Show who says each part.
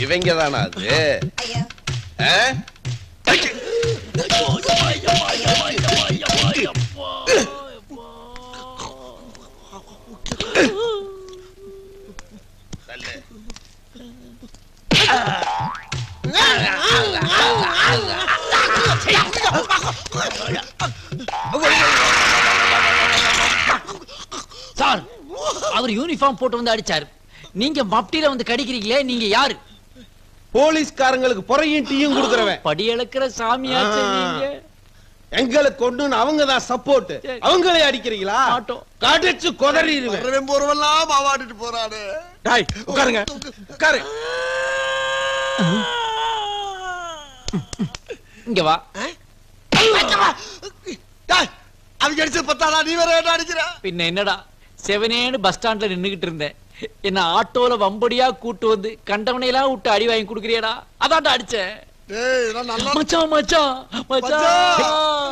Speaker 1: இவங்க தானா அது ஆ? தள்ளு.
Speaker 2: சார் அவர் யூனிஃபார்ம் போட்டு வந்து அடிச்சாரு நீங்க மப்டியில வந்து கடிக்கிறீங்களே நீங்க யாரு
Speaker 1: போலீஸ்காரங்களுக்கு பொறையும் டீயும் கொடுக்கறவன்
Speaker 2: படி இழக்கிற சாமியாச்சே
Speaker 1: ஆ.
Speaker 2: நீங்க
Speaker 1: எங்களுக்கு கொண்டு அவங்க தான் சப்போர்ட்
Speaker 2: சரி.
Speaker 1: அவங்களே அடிக்கிறீங்களா
Speaker 2: மாட்டோம்.
Speaker 1: கடிச்சு கொதறிடுவேன்
Speaker 3: வரவன் போறவெல்லாம் மாவாடிட்டு போறானே
Speaker 1: டாய் உட்காருங்க உட்காரு
Speaker 2: இங்க வா
Speaker 3: டேய், அவங்க அடிச்சது பத்தாடா நீ வேற என்ன அடிக்கிற
Speaker 2: பின்ன என்னடா செவனேன்னு பஸ் ஸ்டாண்ட்ல நின்னுகிட்டு இருந்தேன் என்ன ஆட்டோல வம்படியா கூட்டு வந்து கண்டவனையெல்லாம் விட்டு அடி வாங்கி குடுக்குறியடா அதான்டா அடிச்சேன்
Speaker 3: டேய் இதெல்லாம் நல்லா
Speaker 2: மச்சான் மச்சான் மச்சான்